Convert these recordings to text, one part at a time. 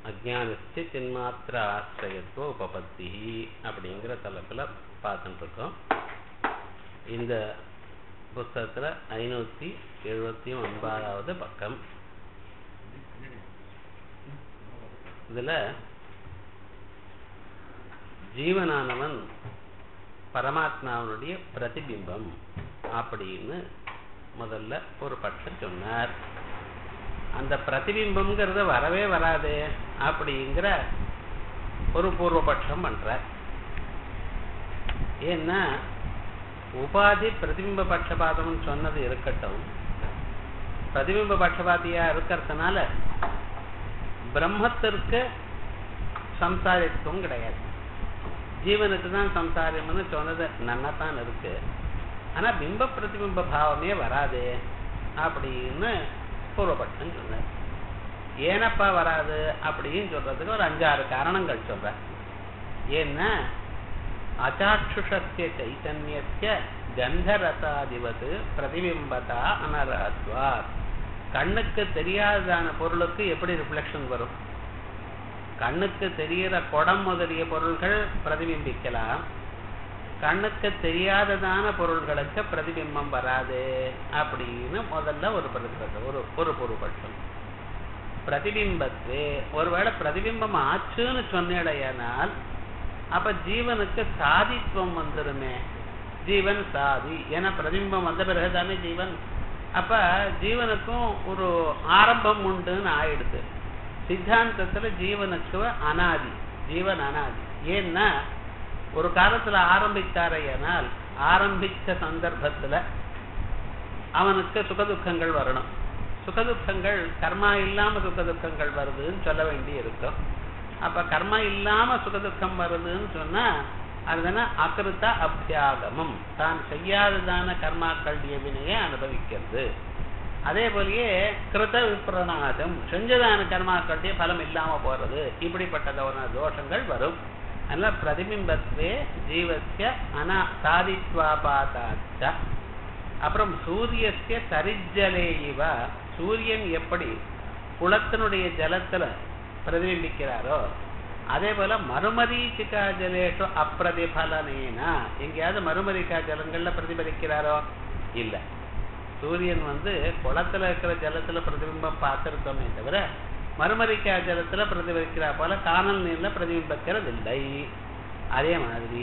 அஜானஸ்ய சின்மாத்திர ஆசிரியத்துவ உபபத்தி அப்படிங்கிற தலைப்பில் பார்த்துட்டு இருக்கோம் இந்த புஸ்தகத்தில் ஐநூற்றி எழுபத்தி ஒன்பதாவது பக்கம் இதில் ஜீவனானவன் பரமாத்மாவனுடைய பிரதிபிம்பம் அப்படின்னு முதல்ல ஒரு பட்சம் சொன்னார் அந்த பிரதிபிம்பம்ங்கிறது வரவே வராது அப்படிங்கிற ஒரு பூர்வபட்சம் பண்ற ஏன்னா உபாதி பிரதிபிம்ப பட்சபாதம்னு சொன்னது இருக்கட்டும் பிரதிபிம்ப பட்சபாதியா இருக்கிறதுனால பிரம்மத்திற்கு சம்சாரித்துவம் கிடையாது ஜீவனுக்கு தான் சம்சாரம்னு சொன்னது நன்னத்தான் இருக்கு ஆனா பிம்ப பிரதிபிம்ப பாவமே வராது அப்படின்னு பூர்வபட்சம் சொன்னார் ஏனப்பா வராது அப்படின்னு சொல்றதுக்கு ஒரு அஞ்சாறு காரணங்கள் சொல்ற ஏன்னா அச்சாட்சுஷஸ்ய சைத்தன்யஸ்ய கந்தரசாதிபத்து பிரதிபிம்பதா அனராத்வா கண்ணுக்கு தெரியாததான பொருளுக்கு எப்படி ரிஃப்ளெக்ஷன் வரும் கண்ணுக்கு தெரிகிற குடம் முதலிய பொருள்கள் பிரதிபிம்பிக்கலாம் கண்ணுக்கு தெரியாததான பொருள்களுக்கு பிரதிபிம்பம் வராது அப்படின்னு முதல்ல ஒரு பிரதிபட்சம் ஒரு ஒரு பொருள்பட்சம் பிரதிபிம்பத்து ஒருவேளை பிரதிபிம்பம் ஆச்சுன்னு சொன்னேடையானால் அப்ப ஜீவனுக்கு சாதித்துவம் வந்துருமே ஜீவன் சாதி ஏன்னா பிரதிபிம்பம் வந்த பிறகுதானே ஜீவன் அப்ப ஜீவனுக்கும் ஒரு ஆரம்பம் உண்டுன்னு ஆயிடுது சித்தாந்தத்துல ஜீவனுக்கு அனாதி ஜீவன் அனாதி ஏன்னா ஒரு காலத்துல ஆரம்பித்தாரையானால் ஆரம்பிச்ச சந்தர்ப்பத்துல அவனுக்கு சுகதுக்கங்கள் வரணும் சுகதுக்கங்கள் கர்மா இல்லாம சுகதுக்கங்கள் வருதுன்னு சொல்ல வேண்டி இருக்கும் அப்ப கர்மா இல்லாம சுகதுக்கம் வருதுன்னு சொன்னா அதுதானே அகிருத்த அபியாகமம் தான் செய்யாததான கர்மாக்கள் வினையை அனுபவிக்கிறது அதே போலயே கிருத விப்ரணாதம் செஞ்சதான கர்மாக்களுடைய பலம் இல்லாம போறது இப்படிப்பட்டதான தோஷங்கள் வரும் அதனால பிரதிபிம்பத்வே ஜீவசிய அனா சாதித்வாபாத்தாச்ச அப்புறம் சூரியசிய தரிஜலே இவ சூரியன் எப்படி குளத்தினுடைய ஜலத்துல பிரதிபிம்பிக்கிறாரோ அதே போல மறுமரீச்சிகா ஜலேஷு அப்பிரதிபலனேனா எங்கேயாவது மறுமரிக்கா ஜலங்கள்ல பிரதிபலிக்கிறாரோ இல்ல சூரியன் வந்து குளத்துல இருக்கிற ஜலத்துல பிரதிபிம்பம் பார்த்திருக்கோமே தவிர மறுமரிக்கா ஜலத்துல பிரதிபலிக்கிறா போல காணல் நீர்ல பிரதிபிம்பிக்கிறது இல்லை அதே மாதிரி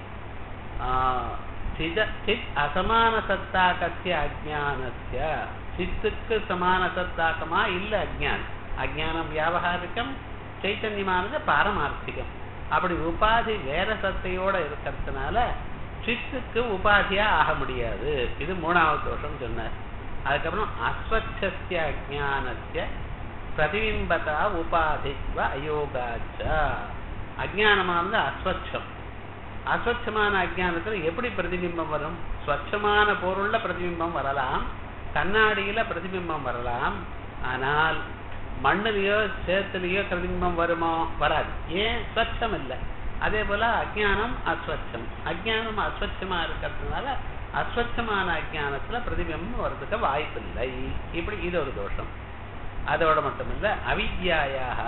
சித் அசமான சத்தாக்கசிய அஜானசிய சித்துக்கு சமான சத்தாக்கமா இல்ல அஜான் அஜானம் வியாபகாரிக்கம் சைத்தன்யமானது பாரமார்த்திகம் அப்படி உபாதி வேற சத்தையோட இருக்கிறதுனால சித்துக்கு உபாதியா ஆக முடியாது இது மூணாவது தோஷம் சொன்னார் அதுக்கப்புறம் அஸ்வச்சஸ்ய அஜானஸ்ய பிரதிபிம்பதா உபாதித்வ அயோகாச்ச அஜானமானது அஸ்வச்சம் அஸ்வச்சமான அஜானத்துல எப்படி பிரதிபிம்பம் வரும் ஸ்வச்சமான பொருள்ல பிரதிபிம்பம் வரலாம் கண்ணாடியில பிரதிபிம்பம் வரலாம் ஆனால் மண்ணுலயோ சேத்துலயோ பிரதிபிம்பம் வருமோ வராது ஏன் ஸ்வச்சம் இல்லை அதே போல அஜானம் அஸ்வச்சம் அஜானம் அஸ்வச்சமா இருக்கிறதுனால அஸ்வச்சமான அஜானத்துல பிரதிபிம்பம் வர்றதுக்கு வாய்ப்பு இல்லை இப்படி இது ஒரு தோஷம் அதோட மட்டுமில்ல அவித்யாயாக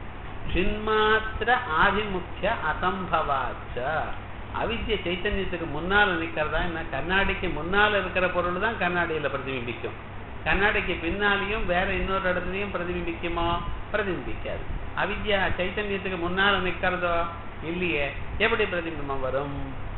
சின்மாத்திர ஆதிமுக்கிய அசம்பவாச்ச அவித்ய சைத்தன்யத்துக்கு முன்னால் நிற்கிறதா என்ன கண்ணாடிக்கு முன்னால் இருக்கிற பொருள் தான் கண்ணாடியில பிரதிபிம்பிக்கும் கண்ணாடிக்கு பின்னாலையும் வேற இன்னொரு இடத்துலையும் பிரதிபிம்பிக்குமோ பிரதிபிம்பிக்காது அவித்யா சைத்தன்யத்துக்கு முன்னால் நிற்கிறதோ இல்லையே எப்படி பிரதிபிம்பம் வரும்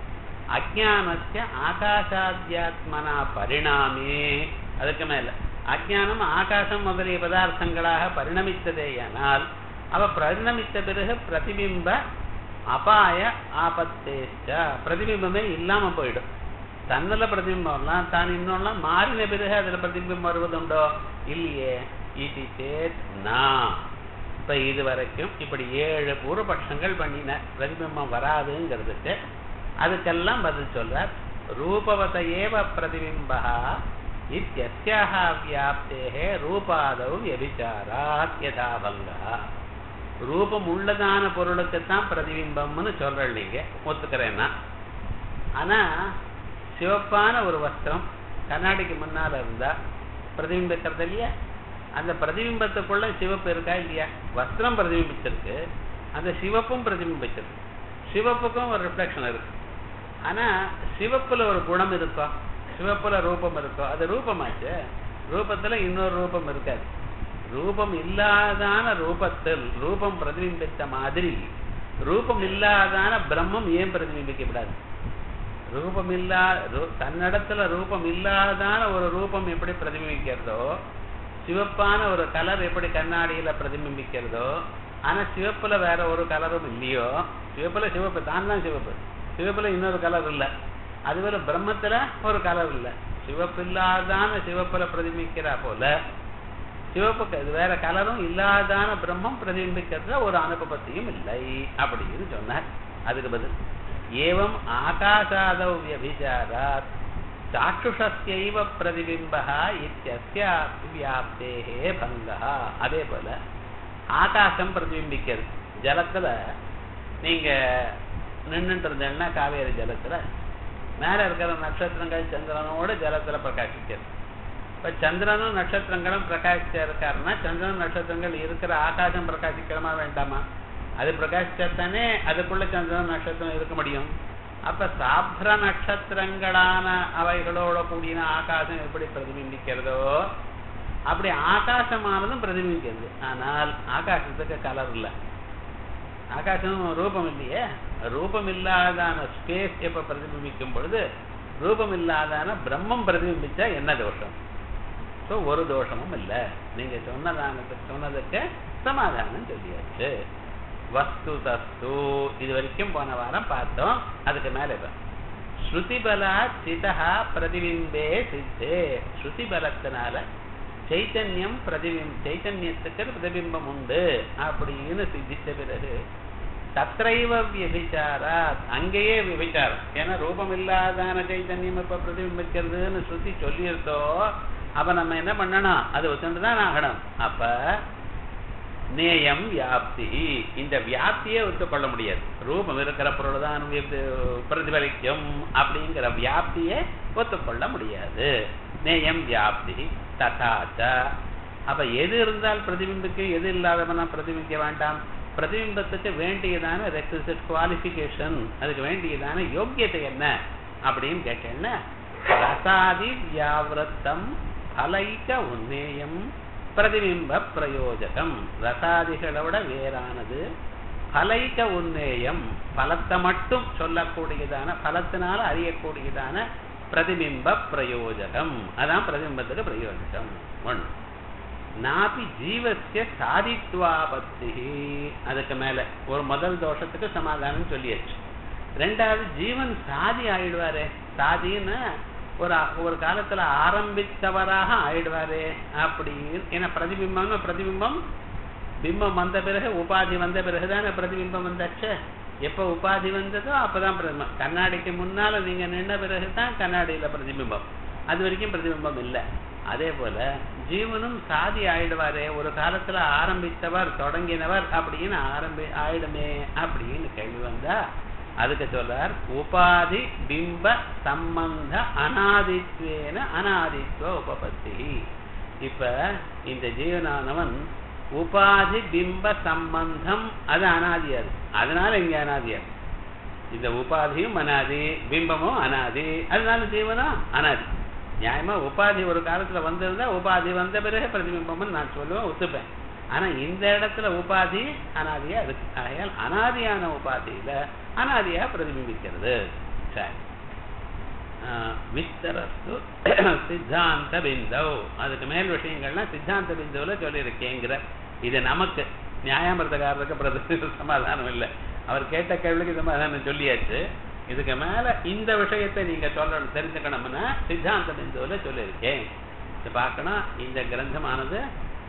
அஜானஸ்ய ஆகாஷாத்தியாத்மனா பரிணாமே அதுக்கு மேல அஜானம் ஆகாசம் முதலிய பதார்த்தங்களாக பரிணமித்ததேயானால் அவ பரிணமித்த பிறகு பிரதிபிம்ப அபாய ஆபத்தேச்ச பிரதிபிம்பமே இல்லாம போயிடும் தன்னில பிரதிபிம்பம்லாம் தான் இன்னொல்லாம் மாறின பிறகு அதுல பிரதிபிம்பம் வருவதுண்டோ இல்லையே இது சேத் நான் இப்ப இது வரைக்கும் இப்படி ஏழு பூர்வபட்சங்கள் பண்ணின பிரதிபிம்பம் வராதுங்கிறதுக்கு அதுக்கெல்லாம் பதில் சொல்றார் ரூபவத ஏவ பிரதிபிம்பா இத்தியஸ்யாக வியாப்தேகே ரூபாதவ் வியபிச்சாராத் யதாபங்கா ரூபம் உள்ளதான பொருளுக்குத்தான் பிரதிபிம்பம்னு சொல்றேன் நீங்க ஒத்துக்கிறேன்னா ஆனா சிவப்பான ஒரு வஸ்திரம் கண்ணாடிக்கு முன்னால இருந்தா பிரதிபிம்பிக்கிறது இல்லையா அந்த பிரதிபிம்பத்துக்குள்ள சிவப்பு இருக்கா இல்லையா வஸ்திரம் பிரதிபிம்பிச்சிருக்கு அந்த சிவப்பும் பிரதிபிம்பிச்சிருக்கு சிவப்புக்கும் ஒரு ரிஃப்ளெக்ஷன் இருக்கு ஆனா சிவப்புல ஒரு குணம் இருக்கோ சிவப்புல ரூபம் இருக்கோ அது ரூபமாச்சு ரூபத்துல இன்னொரு ரூபம் இருக்காது ரூபம் இல்லாதான ரூபத்தில் ரூபம் பிரதிபிம்பித்த மாதிரி ரூபம் இல்லாதான பிரம்மம் ஏன் பிரதிபிம்பிக்கப்படாது ரூபம் இல்லா ரூ- தன்னிடத்துல ரூபம் இல்லாதான ஒரு ரூபம் எப்படி பிரதிபிம்பிக்கிறதோ சிவப்பான ஒரு கலர் எப்படி கண்ணாடியில பிரதிபிம்பிக்கிறதோ ஆனா சிவப்புல வேற ஒரு கலரும் இல்லையோ சிவப்புல சிவப்பு தான் தான் சிவப்பு சிவப்புல இன்னொரு கலர் இல்ல அதுபோல பிரம்மத்துல ஒரு கலர் இல்ல சிவப்பு இல்லாதான சிவப்புல பிரதிபிக்கிறா போல சிவப்புக்கு அது வேற கலரும் இல்லாதான பிரம்மம் பிரதிபிம்பிக்கிறதுல ஒரு அனுபவத்தையும் இல்லை அப்படின்னு சொன்னார் அதுக்கு பதில் ஏவம் ஆகாசாதௌ வியபிச்சாராத் சாட்சுஷஸ்யைவ பிரதிபிம்பः இத்தியஸ்ய வியாப்தேஹே பங்கः அதே போல ஆகாசம் பிரதிபிம்பிக்கிறது ஜலத்துல நீங்க நின்னுட்டு இருந்தீங்கன்னா காவேரி ஜலத்துல மேல இருக்கிற நட்சத்திரங்கள் சந்திரனோட ஜலத்துல பிரகாசிக்கிறது இப்ப சந்திரனும் நட்சத்திரங்களும் பிரகாசிச்சா இருக்காருன்னா சந்திரன் நட்சத்திரங்கள் இருக்கிற ஆகாசம் பிரகாசிக்கிறமா வேண்டாமா அது பிரகாசிச்சாத்தானே அதுக்குள்ள சந்திரன் நட்சத்திரம் இருக்க முடியும் அப்ப சாப்ர நட்சத்திரங்களான அவைகளோட கூடின ஆகாசம் எப்படி பிரதிபிம்பிக்கிறதோ அப்படி ஆகாசமானதும் பிரதிபிம்பிக்கிறது ஆனால் ஆகாசத்துக்கு கலர் இல்லை ஆகாசம் ரூபம் இல்லையே ரூபம் இல்லாதான ஸ்பேஸ் எப்ப பிரதிபிம்பிக்கும் பொழுது ரூபம் இல்லாதான பிரம்மம் பிரதிபிம்பிச்சா என்ன தோஷம் ஸோ ஒரு தோஷமும் இல்லை நீங்க சொன்னதானத்துக்கு சொன்னதுக்கு சமாதானம் சொல்லியாச்சு வஸ்து தஸ்து இது வரைக்கும் போன வாரம் பார்த்தோம் அதுக்கு மேல இப்ப ஸ்ருதி பலா சிதா பிரதிபிம்பே சித்தே ஸ்ருதி பலத்தினால சைத்தன்யம் பிரதிபிம் சைத்தன்யத்துக்கு பிரதிபிம்பம் உண்டு அப்படின்னு சித்தித்த பிறகு தத்ரைவ வியபிச்சாரா அங்கேயே விபச்சாரம் ஏன்னா ரூபம் இல்லாதான சைத்தன்யம் இப்ப பிரதிபிம்பிக்கிறதுன்னு ஸ்ருதி சொல்லியிருந்தோ அப்ப நம்ம என்ன பண்ணணும் அது ஒத்துண்டு தான் ஆகணும் அப்ப நேயம் வியாப்தி இந்த வியாப்தியே ஒத்துக்கொள்ள முடியாது ரூபம் இருக்கிற பொருள் தான் வியப்தி- பிரதிபலிக்கும் அப்படிங்கிற வியாப்தியே ஒத்துக்கொள்ள முடியாது நேயம் வியாப்தி ததாச்ச அப்ப எது இருந்தால் பிரதிபிம்பிக்கு எது இல்லாதவனா பிரதிபிம்பிக்க வேண்டாம் பிரதிபிம்பத்துக்கு வேண்டியதான ரெக்விசிட் குவாலிஃபிகேஷன் அதுக்கு வேண்டியதான யோக்கியத்தை என்ன அப்படின்னு கேட்டேன்னா ரசாதி வியாவிரத்தம் பலைக்க உன்னேயம் பிரதிபிம்ப பிரயோஜகம் ரசாதிகளோட வேறானது பலைக்க உன்னேயம் பலத்தை மட்டும் சொல்லக்கூடியதான பலத்தினால அறியக்கூடியதான பிரதிபிம்ப பிரயோஜகம் அதான் பிரதிபிம்பத்துக்கு பிரயோஜகம் ஒன்று நாபி ஜீவசிய சாதித்வாபத்தி அதுக்கு மேல ஒரு முதல் தோஷத்துக்கு சமாதானம் சொல்லியாச்சு ரெண்டாவது ஜீவன் சாதி ஆயிடுவாரே சாதின்னு ஒரு ஒரு காலத்துல ஆரம்பித்தவராக ஆயிடுவாரே அப்படின்னு ஏன்னா பிரதிபிம்பம்னு பிரதிபிம்பம் பிம்பம் வந்த பிறகு உபாதி வந்த பிறகுதானே பிரதிபிம்பம் வந்தாச்சு எப்ப உபாதி வந்ததோ அப்பதான் பிரதிபிம்பம் கண்ணாடிக்கு முன்னால நீங்க நின்ன பிறகுதான் கண்ணாடியில பிரதிபிம்பம் அது வரைக்கும் பிரதிபிம்பம் இல்லை அதே போல ஜீவனும் சாதி ஆயிடுவாரே ஒரு காலத்துல ஆரம்பித்தவர் தொடங்கினவர் அப்படின்னு ஆரம்பி ஆயிடுமே அப்படின்னு கேள்வி வந்தா அதுக்கு சொல்றார் உபாதி பிம்ப சம்பந்த அனாதித்வேன அனாதித்வ உபபத்தி இப்ப இந்த ஜீவனானவன் உபாதி பிம்ப சம்பந்தம் அது அனாதியா இருக்கு அதனால இங்க அனாதியா இருக்கு இந்த உபாதியும் அனாதி பிம்பமும் அனாதி அதனால ஜீவனும் அனாதி நியாயமா உபாதி ஒரு காலத்துல வந்திருந்தா உபாதி வந்த பிறகு பிரதிபிம்பம்னு நான் சொல்லுவேன் ஒத்துப்பேன் ஆனா இந்த இடத்துல உபாதி அனாதியா இருக்கு ஆகையால் அனாதியான உபாதியில அனாதியா பிரதிபிம்பிக்கிறது சரி ஆஹ் விஸ்தரஸ்து சித்தாந்த பிந்தவ் அதுக்கு மேல் விஷயங்கள்லாம் சித்தாந்த பிந்துவுல சொல்லியிருக்கேங்கிற இது நமக்கு நியாயாமிரதக்காரருக்கு பிரதி சமாதானம் இல்லை அவர் கேட்ட கேள்விக்கு சமாதானம் சொல்லியாச்சு இதுக்கு மேல இந்த விஷயத்தை நீங்க சொல்லணும் தெரிஞ்சுக்கணும்னா சித்தாந்த பிந்துவுல சொல்லியிருக்கேன் இது பார்க்கணும் இந்த கிரந்தமானது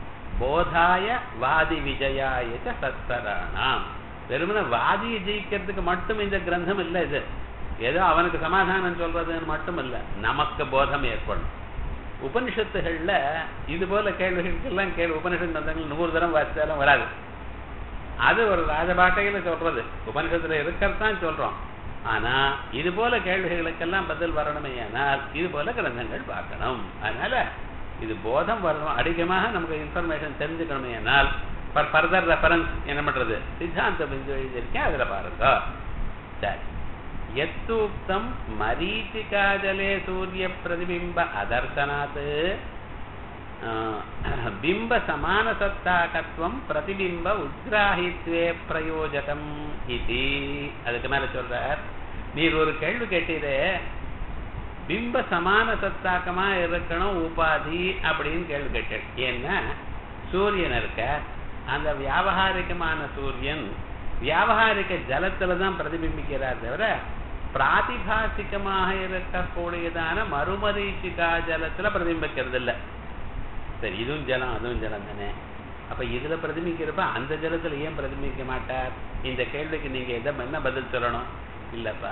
போதாய வாதி விஜயாயச்ச சத்சராணாம் வெறுமன வாதியை ஜெயிக்கிறதுக்கு மட்டும் இந்த கிரந்தம் இல்லை இது ஏதோ அவனுக்கு சமாதானம் சொல்றதுன்னு மட்டும் இல்லை நமக்கு போதம் ஏற்படும் உபனிஷத்துகள்ல இது போல கேள்விகளுக்கெல்லாம் கேள்வி உபனிஷத் கிரந்தங்கள் நூறு தரம் வாசித்தாலும் வராது அது ஒரு ராஜபாட்டையில சொல்றது உபனிஷத்துல இருக்கிறதான் சொல்றோம் ஆனா இது போல கேள்விகளுக்கெல்லாம் பதில் வரணுமே ஆனால் இது போல கிரந்தங்கள் பார்க்கணும் அதனால இது போதம் வரணும் அதிகமாக நமக்கு இன்ஃபர்மேஷன் தெரிஞ்சுக்கணுமே ஆனால் ஃபார் ஃபர்தர் ரெஃபரன்ஸ் என்ன பண்றது சித்தாந்த பிந்து எழுதியிருக்கேன் அதுல பாருங்க சரி எத்தூக்தம் மரீச்சிகாஜலே சூரிய பிரதிபிம்ப அதர்சனாத் பிம்ப சமானசத்தாகத்வம் பிரதிபிம்ப உத்ராஹித்வே பிரயோஜகம் இது அதுக்கு மேல சொல்றார் நீர் ஒரு கேள்வி கேட்டீரே பிம்ப சமான சத்தாக்கமா இருக்கணும் உபாதி அப்படின்னு கேள்வி கேட்டேன் ஏன்னா சூரியன் இருக்க அந்த வியாபகாரிகமான சூரியன் வியாபகாரிக ஜலத்துல தான் பிரதிபிம்பிக்கிறார் தவிர பிராதிபாசிகமாக இருக்கக்கூடியதான மறுமரீச்சிகா ஜலத்துல பிரதிபிக்கிறது இல்லை சரி இதுவும் ஜலம் அதுவும் ஜலம் தானே அப்ப இதுல பிரதிபிக்கிறப்ப அந்த ஜலத்துல ஏன் பிரதிபிக்க மாட்டார் இந்த கேள்விக்கு நீங்க எதை என்ன பதில் சொல்லணும் இல்லப்பா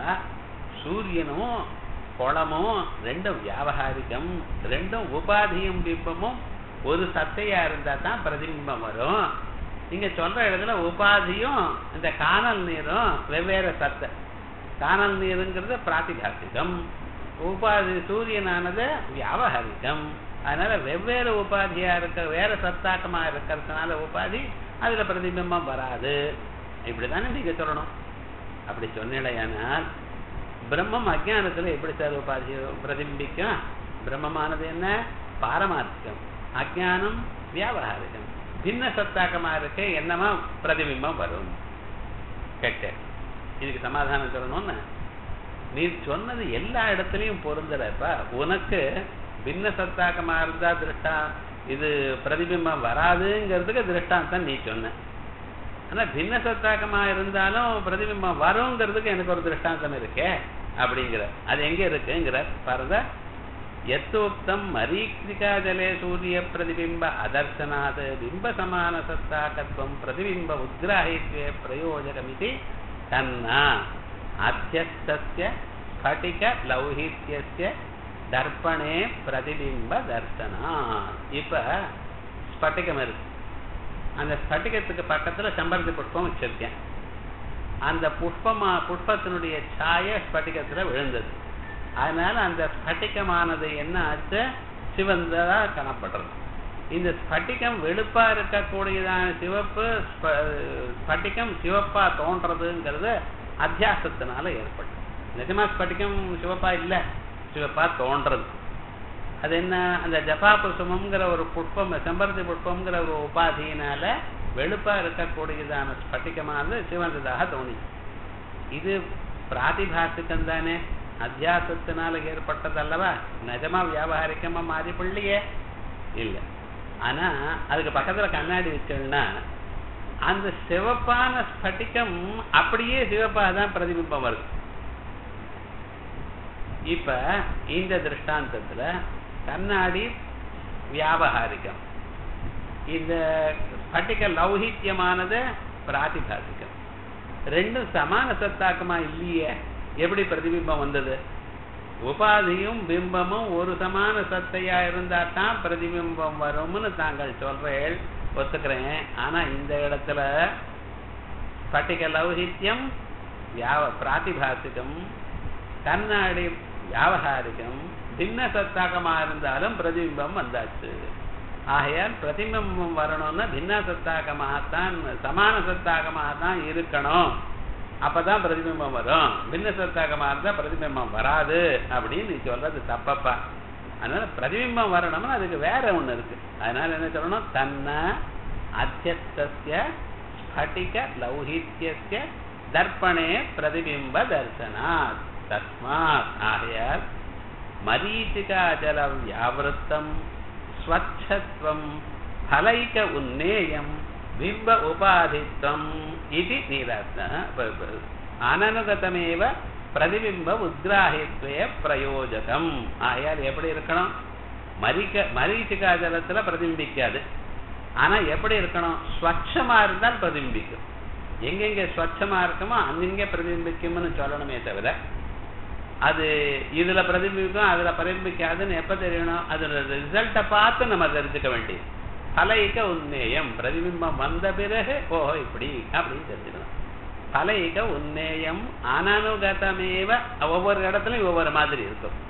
சூரியனும் குளமும் ரெண்டும் வியாபகாரிகம் ரெண்டும் உபாதியும் பிம்பமும் ஒரு சத்தையா இருந்தா தான் பிரதிபிம்பம் வரும் நீங்க சொல்ற இடத்துல உபாதியும் இந்த காணல் நீரும் வெவ்வேறு சத்தை காணல் நீருங்கிறது பிராத்திகாசிகம் உபாதி சூரியனானது வியாபகாரிகம் அதனால வெவ்வேறு உபாதியா இருக்க வேற சத்தாக்கமா இருக்கிறதுனால உபாதி அதுல பிரதிபிம்பம் வராது இப்படிதானே நீங்க சொல்லணும் அப்படி சொன்னீழையானால் பிரம்மம் அஜானத்துல எப்படி சார் உபாதி பிரதிபிம்பிக்கும் பிரம்மமானது என்ன பாரமார்த்திகம் அஜானம் வியாபகாரிகம் பின்ன சத்தாக்கமா இருக்க என்னமா பிரதிபிம்பம் வரும் கேட்டேன் இதுக்கு சமாதானம் சொல்லணும்னு நீ சொன்னது எல்லா இடத்துலயும் பொருந்தலப்பா உனக்கு பின்ன சத்தாக்கமா இருந்தா திருஷ்டா இது பிரதிபிம்பம் வராதுங்கிறதுக்கு திருஷ்டாந்தம் நீ சொன்ன ஆனா பின்ன சத்தாக்கமா இருந்தாலும் பிரதிபிம்பம் வருங்கிறதுக்கு எனக்கு ஒரு திருஷ்டாந்தம் இருக்கே அப்படிங்கிற அது எங்க இருக்குங்கிற பாருங்க எத்தோக்தம் மரீக்திகா ஜலே சூரிய பிரதிபிம்ப அதர்சனாத் பிம்ப சமான சத்தாக்கத்வம் பிரதிபிம்ப உத்ராஹித்வே பிரயோஜகமிதி தன்னா அத்தியஸ்தஸ்ய ஸ்படிக லௌகித்யஸ்ய தர்ப்பணே பிரதிபிம்ப தர்சனா இப்ப ஸ்பட்டிகம் இருக்கு அந்த ஸ்பட்டிகத்துக்கு பக்கத்துல செம்பருத்தி புஷ்பம் வச்சிருக்கேன் அந்த புஷ்பமா புஷ்பத்தினுடைய சாய ஸ்பட்டிகத்துல விழுந்தது அதனால அந்த ஸ்பட்டிகமானது என்ன ஆச்சு சிவந்ததா காணப்படுறது இந்த ஸ்பட்டிகம் வெளுப்பா இருக்கக்கூடியதான சிவப்பு ஸ்பட்டிகம் சிவப்பா தோன்றதுங்கிறது அத்தியாசத்தினால ஏற்பட்டது நிஜமா ஸ்பட்டிகம் சிவப்பா இல்லை சிவப்பா தோன்றது அது என்ன அந்த ஜபா குசுமங்கிற ஒரு புஷ்பம் செம்பருத்தி புஷ்பம்ங்கிற ஒரு உபாதியினால வெளுப்பா இருக்கக்கூடியதான ஸ்பட்டிகமானது சிவந்ததாக தோணி இது பிராதிபாசிக்கம் தானே அத்தியாசத்தினால ஏற்பட்டது அல்லவா நிஜமா வியாபாரிக்கமா மாறி பிள்ளையே இல்லை ஆனா அதுக்கு பக்கத்துல கண்ணாடி வச்சோம்னா அந்த சிவப்பான ஸ்பட்டிகம் அப்படியே சிவப்பாக தான் பிரதிபிம்பம் வருது இப்ப இந்த திருஷ்டாந்தத்துல கண்ணாடி வியாபகாரிகம் இந்த ஸ்பட்டிக லௌகித்யமானது பிராதிபாசிகம் ரெண்டும் சமான சத்தாக்கமா இல்லையே எப்படி பிரதிபிம்பம் வந்தது உபாதியும் பிம்பமும் ஒரு சமான சத்தையா இருந்தா தான் பிரதிபிம்பம் வரும்னு தாங்கள் சொல்றேன் ஒத்துக்கிறேன் ஆனா இந்த இடத்துல ஸ்பட்டிக லௌகித்யம் வியாவ பிராதிபாசிகம் கண்ணாடி வியாபகாரிகம் பின்ன சத்தாக்கமா இருந்தாலும் பிரதிபிம்பம் வந்தாச்சு ஆகையால் பிரதிபிம்பம் வரணும்னா பின்ன சத்தாக்கமாகத்தான் சமான சத்தாக்கமாகத்தான் இருக்கணும் அப்பதான் பிரதிபிம்பம் வரும் பின்ன சத்தாக்கமா இருந்தா பிரதிபிம்பம் வராது அப்படின்னு நீ சொல்றது தப்பப்பா அதனால பிரதிபிம்பம் வரணும்னா அதுக்கு வேற ஒண்ணு இருக்கு அதனால என்ன சொல்லணும் தன்ன அத்தியஸ்திய ஸ்பட்டிக லௌகித்யஸ்ய தர்ப்பணே பிரதிபிம்ப தர்சனாத் தஸ்மாத் ஆகையால் மரீச்சிகா ஜலம் வியாவிருத்தம் ஸ்வச்சத்வம் பலைக உன்னேயம் பிம்ப உபாதித்வம் இது நீராத்ன அனனுகதமேவ பிரதிபிம்ப உத்ராகித்வய பிரயோஜகம் ஆயால் எப்படி இருக்கணும் மரிக்க மரீச்சிகா ஜலத்துல பிரதிபிக்காது ஆனா எப்படி இருக்கணும் ஸ்வச்சமா இருந்தால் பிரதிபிக்கும் எங்கெங்க ஸ்வச்சமா இருக்குமோ அங்கெங்க பிரதிபிக்கும்னு சொல்லணுமே தவிர அது இதுல பிரதிபிக்கும் அதுல பிரதிபிக்காதுன்னு எப்ப தெரியணும் அதோட ரிசல்ட்டை பார்த்து நம்ம தெரிஞ்சுக்க வேண்டியது பலைக உன்னேயம் பிரதிபிம்பம் வந்த பிறகு ஓஹோ இப்படி அப்படின்னு தெரிஞ்சுக்கணும் பலைக உன்னேயம் அனனுகதமேவ ஒவ்வொரு இடத்துலயும் ஒவ்வொரு மாதிரி இருக்கும்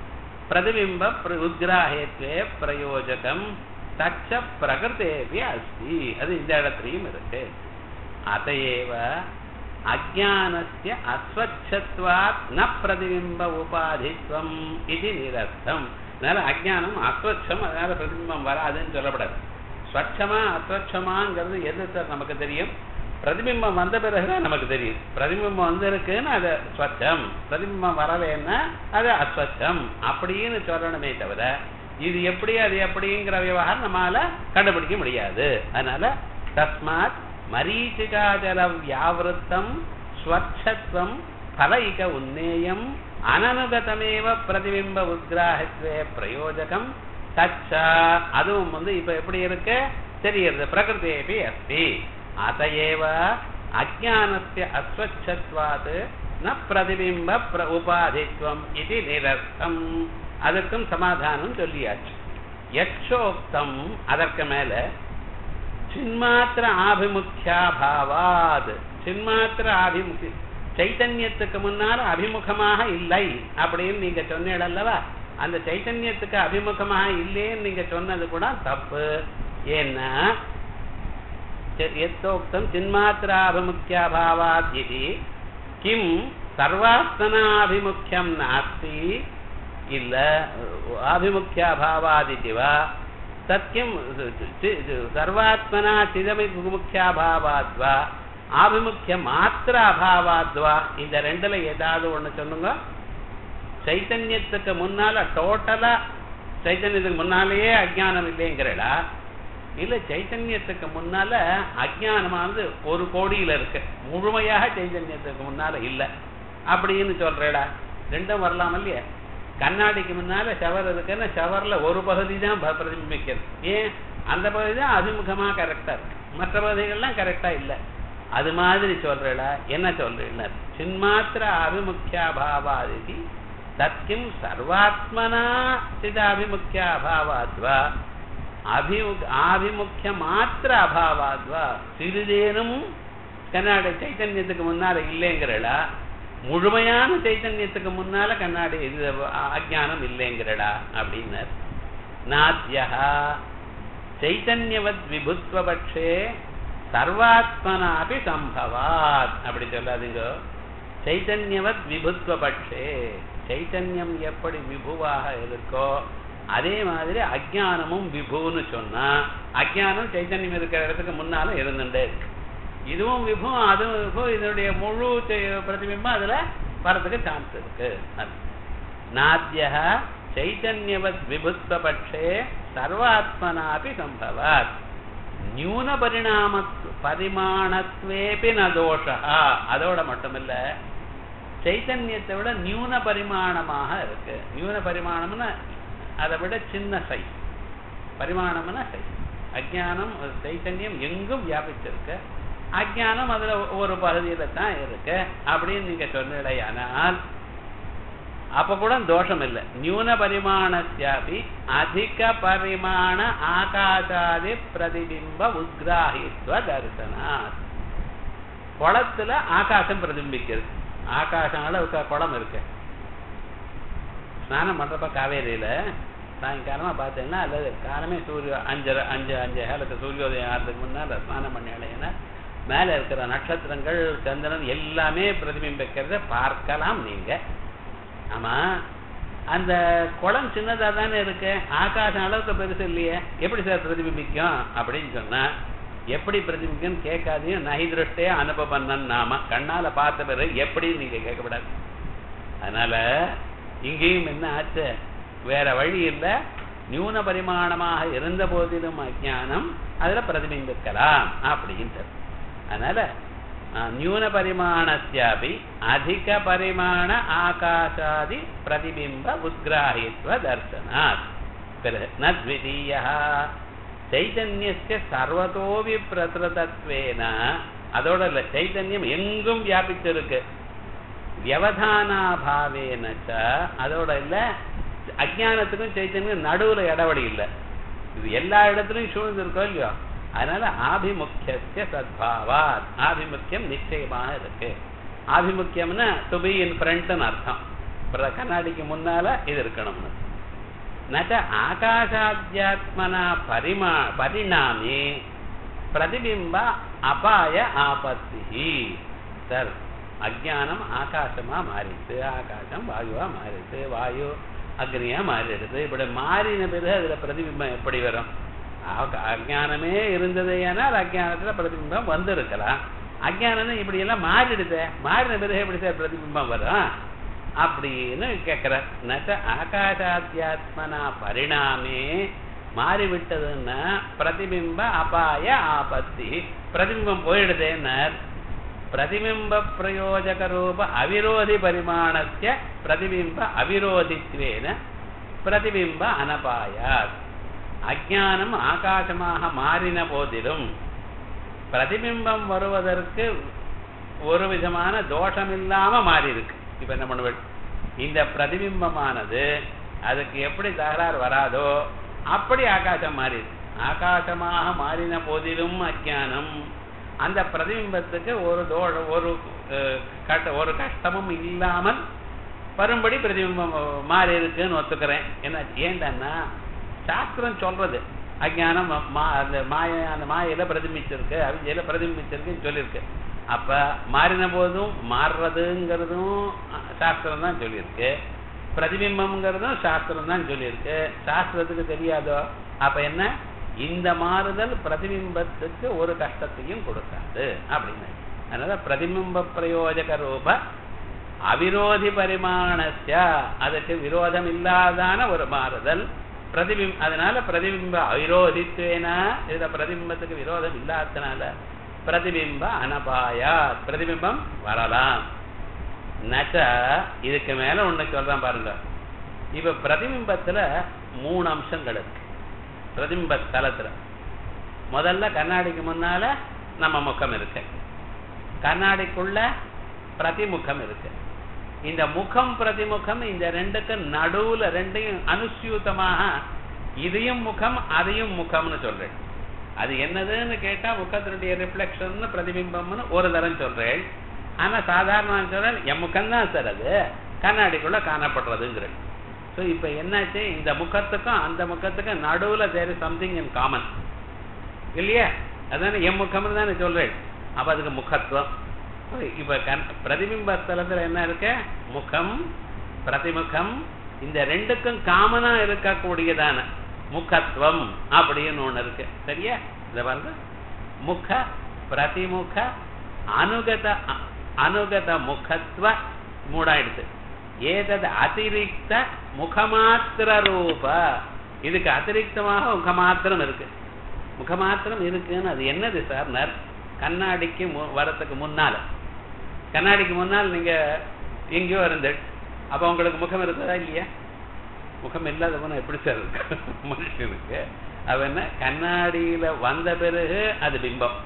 பிரதிபிம்ப பிர- உத்கிராஹேத்வே பிரயோஜகம் தச்ச பிரகிருத்தேபி அஸ்தி அது இந்த இடத்துலையும் இருக்கு அதையேவ அஜானஸ்ய அஸ்வச்சத்வாத் ந பிரதிபிம்ப உபாதித்வம் இது நிரர்த்தம் அதனால அஜானம் அஸ்வச்சம் அதனால பிரதிபிம்பம் வராதுன்னு சொல்லப்படாது ஸ்வச்சமா அஸ்வச்சமாங்கிறது எது சார் நமக்கு தெரியும் பிரதிபிம்பம் வந்த பிறகுதான் நமக்கு தெரியும் பிரதிபிம்பம் வந்திருக்குன்னு அது ஸ்வச்சம் பிரதிபிம்பம் வரலைன்னா அது அஸ்வச்சம் அப்படின்னு சொல்லணுமே தவிர இது எப்படி அது எப்படிங்கிற விவகாரம் நம்மால கண்டுபிடிக்க முடியாது அதனால தஸ்மாத் மரீச்சிகாஜல வியாவிருத்தம் ஸ்வச்சத்வம் பலைக உன்னேயம் அனனுகதமேவ பிரதிபிம்ப உத்கிராகத்வே பிரயோஜகம் தச்சா அதுவும் வந்து இப்ப எப்படி இருக்கு தெரியுது பிரகிருதேபி அஸ்தி அதையேவ அஜானஸ்ய அஸ்வச்சத்வாத் ந பிரதிபிம்ப பிர உபாதித்வம் இது நிரர்த்தம் அதுக்கும் சமாதானம் சொல்லியாச்சு யச்சோக்தம் அதற்கு மேல சின்மாத்திர ஆபிமுக்கியாபாவாத் சின்மாத்திர ஆபிமுகி சைத்தன்யத்துக்கு முன்னால அபிமுகமாக இல்லை அப்படின்னு நீங்க சொன்னீங்க அல்லவா அந்த சைத்தன்யத்துக்கு அபிமுகமாக இல்லைன்னு நீங்க சொன்னது கூட தப்பு ஏன்னா எத்தோக்தம் சின்மாத்திராபிமுக்கியாபாவாத் இது கிம் சர்வாத்மனாபிமுக்கியம் நாஸ்தி இல்ல ஆபிமுக்கியாபாவாதிதி வா சத்தியம் சர்வாத்மனா சிதமிமுக்கியாபாவாத்வா ஆபிமுக்கிய மாத்திர அபாவாத்வா இந்த ரெண்டுல ஏதாவது ஒண்ணு சொல்லுங்க சைத்தன்யத்துக்கு முன்னால டோட்டலா சைத்தன்யத்துக்கு முன்னாலேயே அஜ்ஞானம் இல்லைங்கிறடா இல்ல சைத்தன்யத்துக்கு முன்னால அஜ்ஞானமானது ஒரு கோடியில இருக்கு முழுமையாக சைத்தன்யத்துக்கு முன்னால இல்ல அப்படின்னு சொல்றேடா ரெண்டும் வரலாம் இல்லையா கண்ணாடிக்கு முன்னால ஷவர் இருக்குன்னா ஷவர்ல ஒரு பகுதி தான் ப- பிரதிபிம்பிக்கிறது ஏன் அந்த பகுதி தான் அபிமுகமா கரெக்டா இருக்கு மற்ற பகுதிகள்லாம் கரெக்டா இல்ல அது மாதிரி சொல்றேடா என்ன சொல்றீங்க சின்மாத்திர அபிமுக்கியாபாவாதி தத்கிம் சர்வாத்மனா சிதாபிமுக்கியாபாவாத்வா அபிமுக ஆபிமுக்கிய மாத்திர அபாவாத்வா சிறிதேனும் கண்ணாடி சைத்தன்யத்துக்கு முன்னால இல்லைங்கிறடா முழுமையான சைத்தன்யத்துக்கு முன்னால கண்ணாடி இது அஜானம் இல்லைங்கிறடா அப்படின்னார் நாத்யா சைத்தன்யவத் விபுத்வபட்சே சர்வாத்மனாபி சம்பவாத் அப்படி சொல்லாதீங்க சைத்தன்யவத் விபுத்வபட்சே சைத்தன்யம் எப்படி விபுவாக இருக்கோ அதே மாதிரி அஜ்ஞானமும் விபுன்னு சொன்னா அஜ்ஞானம் சைத்தன்யம் இருக்கிற இடத்துக்கு முன்னால இருந்துட்டே இருக்கு இதுவும் விபு அதுவும் விபு இதனுடைய முழு செ- பிரதிபிம்பம் அதுல வரதுக்கு சான்ஸ் இருக்கு நாத்திய சைத்தன்யவத் விபுத்வபட்சே சர்வாத்மனாபி சம்பவாத் நியூன பரிணாம பரிமாணத்வேபி ந தோஷா அதோட மட்டுமில்ல சைத்தன்யத்தை விட நியூன பரிமாணமாக இருக்கு நியூன பரிமாணம்னா அதை விட சின்ன சைஸ் பரிமாணம்னா சைஸ் அஜ்ஞானம் ஒரு சைத்தன்யம் எங்கும் வியாபிச்சிருக்கு அஜ்ஞானம் அதுல ஒரு பகுதியில தான் இருக்கு அப்படின்னு நீங்க சொன்னடையானால் அப்ப கூட தோஷம் இல்லை நியூன பரிமாணஸ்யாபி அதிக பரிமாண ஆகாசாதி பிரதிபிம்ப உத்கிராகித்வ தரிசனாத் குளத்துல ஆகாசம் பிரதிபிக்கிறது ஆகாசம் அளவுக்கு குளம் இருக்கு ஸ்நானம் பண்றப்ப காவேரியில சாயங்காலமா பார்த்தீங்கன்னா அல்லது காலமே சூரிய அஞ்சரை அஞ்சு அஞ்சு காலத்து சூரியோதயம் ஆகிறதுக்கு முன்னால ஸ்நானம் பண்ணி அடையினா மேல இருக்கிற நட்சத்திரங்கள் சந்திரன் எல்லாமே பிரதிபிம்பிக்கிறத பார்க்கலாம் நீங்க ஆமா அந்த குளம் சின்னதா தானே இருக்கு ஆகாசம் அளவுக்கு பெருசு இல்லையே எப்படி சார் பிரதிபிம்பிக்கும் அப்படின்னு சொன்னா எப்படி பிரதிபிக்கும் கேட்காதையும் நகை திருஷ்டே அனுபவன்னன் நாம கண்ணால பார்த்த பிறகு எப்படி நீங்க கேட்கக்கூடாது அதனால இங்கேயும் என்ன ஆச்சு வேற வழி இல்ல நியூன பரிமாணமாக இருந்த போதிலும் அஜானம் அதுல பிரதிபிம்பிக்கலாம் அப்படின்ட்டு அதனால அஹ், நியூன பரிமாணஸ்யாபி அதிக பரிமாண ஆகாசாதி பிரதிபிம்ப உத்கிராகித்வ தர்சனாத் பிறகு நத்விதீயா சைதன்யஸ்ய சர்வதோவி பிரசுரதத்வேன அதோட இல்ல சைதன்யம் எங்கும் வியாபித்திருக்கு வியவதானாபாவேன ச அதோட இல்ல அஜானத்துக்கும் சைத்தன்யம் நடுவுல இடவடி இல்ல இது எல்லா இடத்துலயும் சூழ்ந்து இருக்கோ இல்லையோ அதனால ஆபிமுக்கிய சத்பாவாத் ஆபிமுக்கியம் நிச்சயமாக இருக்கு ஆபிமுக்கியம்னா டு பி இன் ஃப்ரண்ட்னு அர்த்தம் அப்புறம் கண்ணாடிக்கு முன்னால இது இருக்கணும்னு நச்ச ஆகாஷாத்தியாத்மனா பரிமா பரிணாமே பிரதிபிம்ப அபாய ஆபத்தி சார் அஜானம் ஆகாசமா மாறிடுது ஆகாசம் வாயுவா மாறிடுது வாயு அக்னியா மாறிடுது இப்படி மாறின பிறகு அதுல பிரதிபிம்பம் எப்படி வரும் ஆக- அஜானமே இருந்தது ஏனால் அஜானத்துல பிரதிபிம்பம் வந்திருக்கலாம் அஜானம் இப்படி எல்லாம் மாறிடுது மாறின பிறகு எப்படி சார் பிரதிபிம்பம் வரும் அப்படின்னு கேட்கிற நச்ச ஆகாஷாத்தியாத்மனா பரிணாமே மாறிவிட்டதுன்னா பிரதிபிம்ப அபாய ஆபத்தி பிரதிபிம்பம் போயிடுதேன்னார் பிரதிபிம்ப பிரயோஜக ரூப அவிரோதி பரிமாணஸ்ய பிரதிபிம்ப அவிரோதித்வேன பிரதிபிம்ப அனபாயாத் அஜானம் ஆகாசமாக மாறின போதிலும் பிரதிபிம்பம் வருவதற்கு ஒரு விதமான தோஷம் இல்லாம மாறி இருக்கு இப்ப என்ன பண்ணுவேன் இந்த பிரதிபிம்பமானது அதுக்கு எப்படி தகராறு வராதோ அப்படி ஆகாசம் மாறி இருக்கு ஆகாசமாக மாறின போதிலும் அஜானம் அந்த பிரதிபிம்பத்துக்கு ஒரு தோ ஒரு அஹ், கட்ட ஒரு கஷ்டமும் இல்லாமல் வரும்படி பிரதிபிம்பம் மாறி இருக்குன்னு ஒத்துக்கிறேன் என்ன ஏன்டன்னா சாஸ்திரம் சொல்றது அஜானம் மா அந்த மாய அந்த மாயில பிரதிபிச்சிருக்கு அவிஜயில பிரதிபிச்சிருக்குன்னு சொல்லியிருக்கு அப்ப மாறின போதும் மாறுறதுங்கிறதும் அஹ், சாஸ்திரம் தான் சொல்லியிருக்கு பிரதிபிம்பம்ங்கிறதும் சாஸ்திரம் தான் சொல்லியிருக்கு சாஸ்திரத்துக்கு தெரியாதோ அப்ப என்ன இந்த மாறுதல் பிரதிபிம்பத்துக்கு ஒரு கஷ்டத்தையும் கொடுக்காது அப்படின்னு அதனால பிரதிபிம்ப பிரயோஜக ரூப அவிரோதி பரிமாணஸ்ய அதுக்கு விரோதம் இல்லாதான ஒரு மாறுதல் பிரதிபிம் அதனால பிரதிபிம்ப அவிரோதித்வேன இதுல பிரதிபிம்பத்துக்கு விரோதம் இல்லாதனால பிரதிபிம்ப அனபாயா பிரதிபிம்பம் வரலாம் நச்ச இதுக்கு மேல ஒண்ணு சொல்றேன் பாருங்க இப்ப பிரதிபிம்பத்துல மூணு அம்சங்கள் இருக்கு பிரதிபிம்ப தலத்துல முதல்ல கண்ணாடிக்கு முன்னால நம்ம முகம் இருக்கு கண்ணாடிக்குள்ள பிரதிமுகம் இருக்கு இந்த முகம் பிரதிமுகம் இந்த ரெண்டுக்கு நடுவுல ரெண்டையும் அனுசியூத்தமாக இதையும் முகம் அதையும் முகம்னு சொல்றேன் அது என்னதுன்னு கேட்டா முகத்தினுடைய ரிஃப்ளெக்ஷன் பிரதிபிம்பம்னு ஒரு தரம் சொல்றேன் ஆனா சாதாரண சொல்றேன் என் முகம் தான் சார் அது கண்ணாடிக்குள்ள காணப்படுறதுங்கிறேன் ஸோ இப்போ என்னாச்சு இந்த முகத்துக்கும் அந்த முகத்துக்கும் நடுவுல there is something in common இல்லையா அதானே என் முகம்னு தானே சொல்றேன் அப்ப அதுக்கு முகத்துவம் இப்ப கண் பிரதிபிம்ப ஸ்தலத்துல என்ன இருக்கு முகம் பிரதிமுகம் இந்த ரெண்டுக்கும் காமனா இருக்கக்கூடியதான முகத்துவம் அப்படின்னு ஒண்ணு இருக்கு சரியா இத பாருங்க முக பிரதிமுக அனுகத அ- அனுகத முகத்துவ மூடாயிடுது ஏதது அதிரிக்த முகமாத்திர ரூப இதுக்கு அதிரிக்தமாக முகமாத்திரம் இருக்கு முகமாத்திரம் இருக்குன்னு அது என்னது சார் நர் கண்ணாடிக்கு மு- வரத்துக்கு முன்னால கண்ணாடிக்கு முன்னால் நீங்க எங்கேயோ இருந்து அப்ப உங்களுக்கு முகம் இருந்ததா இல்லையா முகம் இல்லாத போனா எப்படி சார் இருக்கு மனுஷனுக்கு அவ என்ன கண்ணாடியில வந்த பிறகு அது பிம்பம்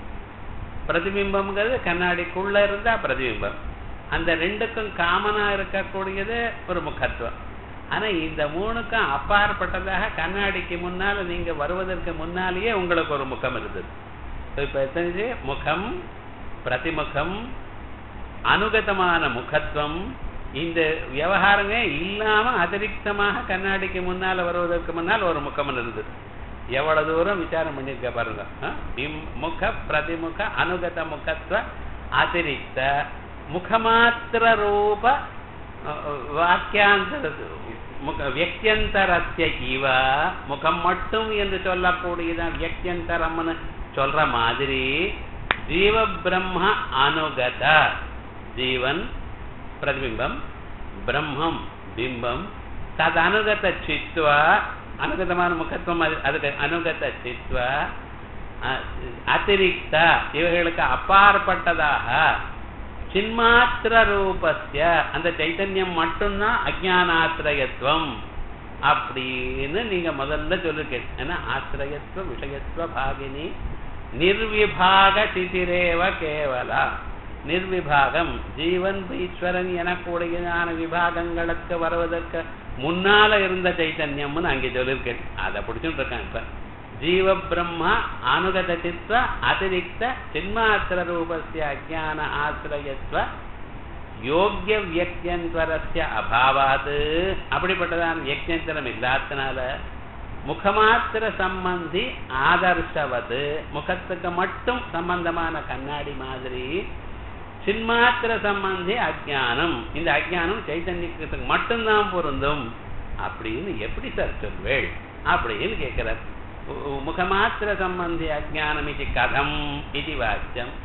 பிரதிபிம்பம்ங்கிறது கண்ணாடிக்குள்ள இருந்தா பிரதிபிம்பம் அந்த ரெண்டுக்கும் காமனா இருக்கக்கூடியது ஒரு முகத்துவம் ஆனா இந்த மூணுக்கும் அப்பாற்பட்டதாக கண்ணாடிக்கு முன்னால நீங்க வருவதற்கு முன்னாலேயே உங்களுக்கு ஒரு முகம் இருந்தது So, இப்ப எத்தனை முகம் பிரதிமுகம் அனுகதமான முகத்துவம் இந்த விவகாரமே இல்லாம அதிரிக்தமாக கண்ணாடிக்கு முன்னால வருவதற்கு முன்னால் ஒரு முகம் இருந்தது எவ்வளவு தூரம் விசாரம் பண்ணிருக்க பாருங்க ஆ? பிம்- முக பிரதிமுக அனுகத முகத்துவ அதிரிக்த முகமாத்திர ரூப அஹ், வாக்கியாந்தர முக வியக்தியந்தரஸ்ய இவ முகம் மட்டும் என்று சொல்லக்கூடியதான் வியக்தியந்தரம்னு சொல்ற மாதிரி ஜீவ பிரம்ம அனுகத ஜீவன் பிரதிபிம்பம் பிரம்மம் பிம்பம் தது அனுகத சித்வ அனுகதமான முகத்துவம் அது அதுக்கு அனுகத சித்வ அ- அதிரிக்த இவைகளுக்கு அப்பாற்பட்டதாக சின்மாத்திர ரூபஸ்ய அந்த சைத்தன்யம் மட்டும்தான் அஜானாத்திரயத்துவம் அப்படின்னு நீங்க முதல்ல சொல்லிருக்கீங்க ஏன்னா ஆசிரியத்துவ விஷயத்துவ பாகினி நிர்விபாக சிதிரேவ கேவலா நிர்விபாகம் ஜீவன் ஈஸ்வரன் எனக்கூடியதான விபாகங்களுக்கு வருவதற்கு முன்னால இருந்த சைத்தன்யம்னு அங்கே சொல்லியிருக்கேன் அதை பிடிச்சுட்டு இருக்கேன் இப்ப ஜீவ பிரம்ம அனுகத சித்வ அதிரிக்த சின்மாத்திர ரூபஸ்ய அஜான ஆசிரியத்துவ யோக்கிய வியக்தியந்தரஸ்ய அபாவாது அப்படிப்பட்டதான வியக்தியந்தரம் இல்லாதனால முகமாத்திர சம்பந்தி ஆதர்ஷவது முகத்துக்கு மட்டும் சம்பந்தமான கண்ணாடி மாதிரி சின்மாத்திர சம்பந்தி அஜ்ஞானம் இந்த அஜ்ஞானம் சைத்தன்யத்துக்கு மட்டும்தான் பொருந்தும் அப்படின்னு எப்படி சார் சொல்வேள் அப்படின்னு கேட்கிறார் உ- முகமாத்திர சம்பந்தி அஜ்ஞானம் இது கதம் இது வாக்கியம்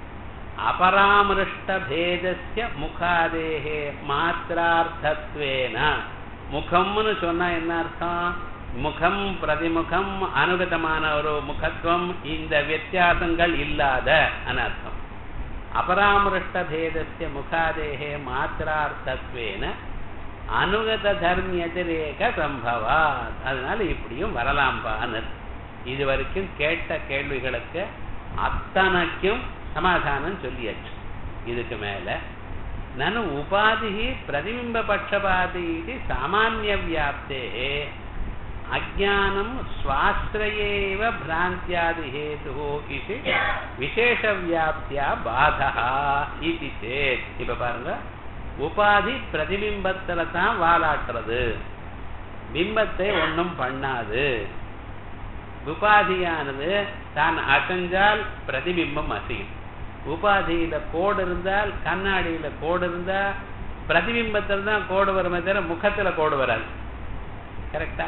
அபராமிருஷ்டபேதஸ்ய முகாதேகே மாத்திரார்த்தத்வேன முகம்னு சொன்னா என்ன அர்த்தம் முகம் பிரதிமுகம் அனுகதமான ஒரு முகத்துவம் இந்த வித்தியாசங்கள் இல்லாத அனர்த்தம் அபராமிருஷ்டபேதஸ்ய முகாதேகே மாத்திரார்த்தத்வேன அனுகத தர்மியதிரேக சம்பவா அதனால இப்படியும் வரலாம்பான்னு இது வரைக்கும் கேட்ட கேள்விகளுக்கு அத்தனைக்கும் சமாதானம் சொல்லியாச்சு இதுக்கு மேல நனு உபாதி பிரதிபிம்ப பட்சபாதி இது சாமானிய வியாப்தே அஜானம் சுவாசிரயேவ பிராந்தியாதி ஹேது இது விசேஷ வியாப்தியா பாதா இது சேத் இப்ப பாருங்க உபாதி பிரதிபிம்பத்துல தான் வாலாட்டுறது பிம்பத்தை ஒண்ணும் பண்ணாது உபாதியானது தான் அசைஞ்சால் பிரதிபிம்பம் அசையும் உபாதியில கோடு இருந்தால் கண்ணாடியில கோடு இருந்தா பிரதிபிம்பத்தில் தான் கோடு வருமே தவிர முகத்துல கோடு வராது கரெக்டா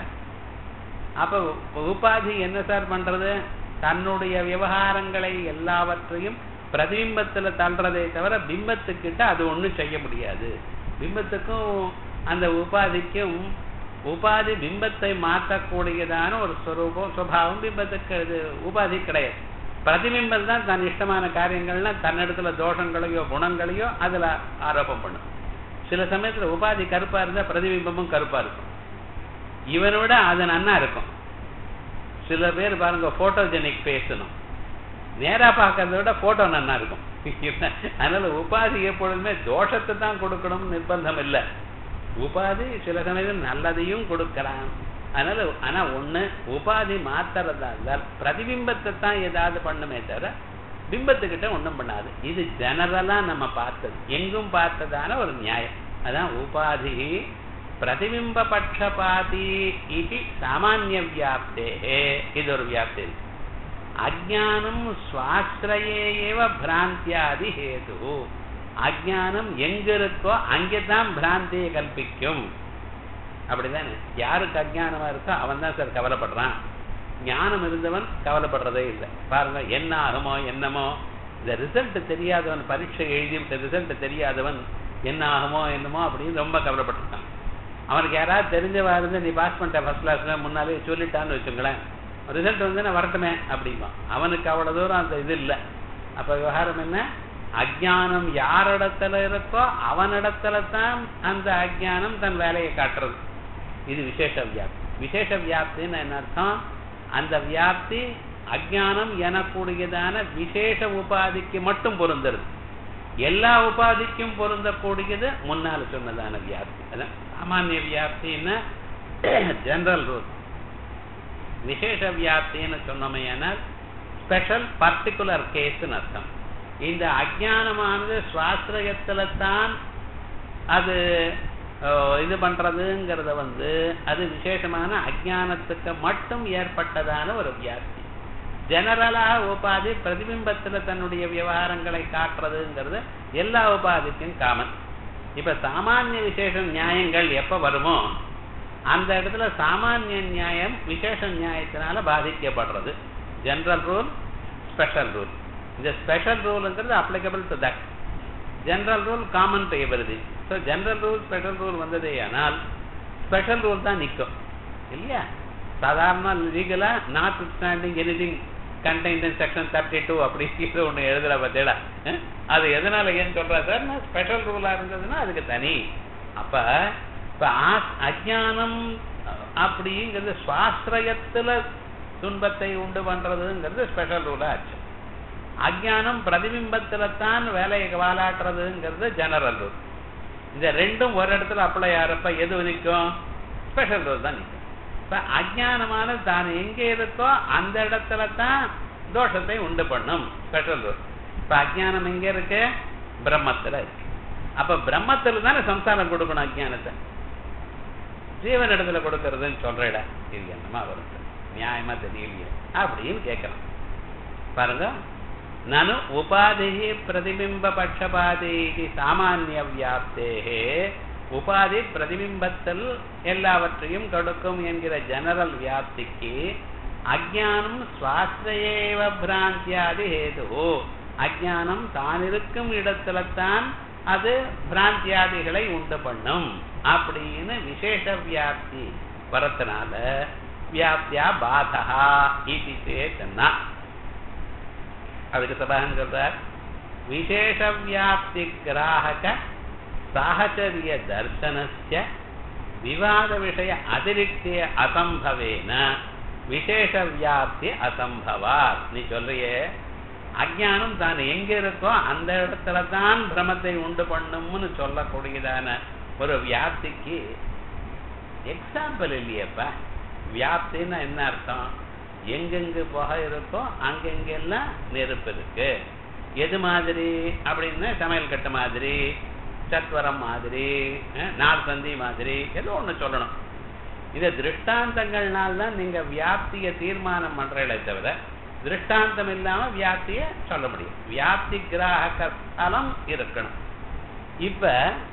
அப்ப உ- உபாதி என்ன சார் பண்றது தன்னுடைய விவகாரங்களை எல்லாவற்றையும் பிரதிபிம்பத்துல தள்ளுறதே தவிர பிம்பத்துக்கிட்ட அது ஒண்ணும் செய்ய முடியாது பிம்பத்துக்கும் அந்த உபாதிக்கும் உபாதி பிம்பத்தை மாற்றக்கூடியதான ஒரு ஸ்வரூபம் சுபாவம் பிம்பத்துக்கு இது உபாதி கிடையாது பிரதிபிம்பம் தான் தன் இஷ்டமான காரியங்கள்னா தன்னிடத்துல தோஷங்களையோ குணங்களையோ அதுல ஆரோபம் பண்ணும் சில சமயத்துல உபாதி கருப்பா இருந்தா பிரதிபிம்பமும் கருப்பா இருக்கும் இவனை விட அது நன்னா இருக்கும் சில பேர் பாருங்க போட்டோஜெனிக் பேசணும் நேரா பார்க்கறத விட போட்டோ நன்னா இருக்கும் அதனால உபாதி எப்பொழுதுமே தோஷத்தை தான் கொடுக்கணும்னு நிர்பந்தம் இல்லை உபாதி சில சமயம் நல்லதையும் கொடுக்கலாம் அதனால ஆனா ஒண்ணு உபாதி மாத்துறதா இருந்தால் பிரதிபிம்பத்தை தான் ஏதாவது பண்ணுமே தவிர பிம்பத்துக்கிட்ட ஒண்ணும் பண்ணாது இது ஜெனரலா நம்ம பார்த்தது எங்கும் பார்த்ததான ஒரு நியாயம் அதான் உபாதி பிரதிபிம்ப பட்சபாதி இது சாமானிய வியாப்தே இது ஒரு வியாப்தி இருக்கு அஜானம் சுவாசிரயேவ பிராந்தியாதி ஹேது அஜானம் எங்க இருக்கோ அங்கேதான் பிராந்தியை கல்பிக்கும் அப்படிதானே யாருக்கு அஜானமா இருக்கோ அவன் தான் சார் கவலைப்படுறான் ஞானம் இருந்தவன் கவலைப்படுறதே இல்லை பாருங்க என்ன ஆகுமோ என்னமோ இந்த ரிசல்ட் தெரியாதவன் பரீட்சை எழுதி ரிசல்ட் தெரியாதவன் என்ன ஆகுமோ என்னமோ அப்படின்னு ரொம்ப கவலைப்பட்டிருக்கான் அவனுக்கு யாராவது தெரிஞ்சவா இருந்து நீ பாஸ் பண்ணிட்ட ஃபர்ஸ்ட் கிளாஸ்ல முன்னாலே சொல்லிட்டான்னு வச்சுங்களேன் ரிசல்ட் வந்து நான் வரட்டுமே அப்படிமா அவனுக்கு அவ்வளவு தூரம் அந்த இது இல்லை அப்ப விவகாரம் என்ன அஜானம் யாரிடத்துல இருக்கோ அவனிடத்துல தான் அந்த அஜானம் தன் வேலையை காட்டுறது இது விசேஷ வியாப்தி விசேஷ வியாப்தின்னு என்ன அர்த்தம் அந்த வியாப்தி அஜானம் எனக்கூடியதான விசேஷ உபாதிக்கு மட்டும் பொருந்துறது எல்லா உபாதிக்கும் பொருந்தக்கூடியது முன்னால சொன்னதான வியாப்தி அதான் சாமானிய வியாப்தின்னா ஜெனரல் ரூல் விசேஷ வியாப்தின்னு சொன்னோமையானால் ஸ்பெஷல் பர்டிகுலர் கேஸ்ன்னு அர்த்தம் இந்த அஜானமானது சுவாசிரயத்துல தான் அது அஹ், இது பண்றதுங்கிறத வந்து அது விசேஷமான அஜானத்துக்கு மட்டும் ஏற்பட்டதான ஒரு வியாப்தி ஜெனரலாக உபாதி பிரதிபிம்பத்துல தன்னுடைய விவகாரங்களை காட்டுறதுங்கிறது எல்லா உபாதிக்கும் காமன் இப்ப சாமானிய விசேஷ நியாயங்கள் எப்ப வருமோ அந்த இடத்துல சாமானிய நியாயம் விசேஷ நியாயத்தினால பாதிக்கப்படுறது ஜெனரல் ரூல் ஸ்பெஷல் ரூல் இந்த ஸ்பெஷல் ரூல்ங்கிறது applicable to that general rule common to everything so general rule special rule வந்ததே ஆனால் ஸ்பெஷல் ரூல் தான் நிற்கும் இல்லையா சாதாரண லீகலா not standing anything contain in section thirty two அப்படிங்கிற ஒன்று எழுதுற பார்த்தேடா அது எதனால ஏன்னு சொல்றா சார் ஸ்பெஷல் ரூலா இருந்ததுன்னா அதுக்கு தனி அப்ப இப்ப ஆஸ்- அஜ்ஞானம் அப்படிங்கிறது சுவாசிரயத்துல துன்பத்தை உண்டு பண்றதுங்கிறது ஸ்பெஷல் ரூலா ஆச்சு அஜ்ஞானம் பிரதிபிம்பத்துல தான் வேலையை வாலாட்டுறதுங்கிறது ஜெனரல் ரூல் இந்த ரெண்டும் ஒரு இடத்துல அப்ளை ஆகிறப்ப எது நிற்கும் ஸ்பெஷல் ரூல் தான் நிற்கும் இப்ப அஜ்ஞானமான தான் எங்க இருக்கோ அந்த இடத்துல தான் தோஷத்தை உண்டு பண்ணும் ஸ்பெஷல் ரூல் இப்ப அஜ்ஞானம் எங்க இருக்கு பிரம்மத்துல இருக்கு அப்ப பிரம்மத்துல தானே சம்சாரம் கொடுக்கணும் அஜ்ஞானத்தை ஜீவன் இடத்துல கொடுக்கறதுன்னு சொல்றேட இது என்னமா வரும் நியாயமா தெரியலையே அப்படின்னு கேட்கலாம் பாருங்க நனு உபாதி பிரதிபிம்ப பட்சபாதி சாமானிய வியாப்தேகே உபாதி பிரதிபிம்பத்தில் எல்லாவற்றையும் கொடுக்கும் என்கிற ஜெனரல் வியாப்திக்கு அஜானம் சுவாசிரேவ பிராந்தியாதி ஹேது அஜானம் தான் இருக்கும் இடத்துல தான் அது பிராந்தியாதிகளை உண்டு பண்ணும் அப்படின்னு விசேஷ வியாப்தி வரத்தினால வியாப்தியா பாதகா இது சேத்தனா அதுக்கு சபாகன் சொல்றார் விசேஷ வியாப்தி கிராகக சாஹச்சரிய தர்சனஸ்ய விவாத விஷய அதிருப்திய அசம்பவேன விசேஷ வியாப்தி அசம்பவாத் நீ சொல்றியே அஜானம் தான் எங்க இருக்கோ அந்த இடத்துல தான் பிரமத்தை உண்டு பண்ணும்னு சொல்லக்கூடியதான ஒரு வியாப்திக்கு எக்ஸாம்பிள் இல்லையப்பா வியாப்தின்னா என்ன அர்த்தம் எங்கெங்கு புகை இருக்கோ அங்கெங்கெல்லாம் நெருப்பு இருக்கு எது மாதிரி அப்படின்னா சமையல் கட்டு மாதிரி சத்வரம் மாதிரி நார் சந்தி மாதிரி ஏதோ ஒண்ணு சொல்லணும் இந்த திருஷ்டாந்தங்கள்னால தான் நீங்க வியாப்திய தீர்மானம் பண்றீங்களே தவிர திருஷ்டாந்தம் இல்லாம வியாப்திய சொல்ல முடியும் வியாப்தி கிராக ஸ்தலம் இருக்கணும் இப்ப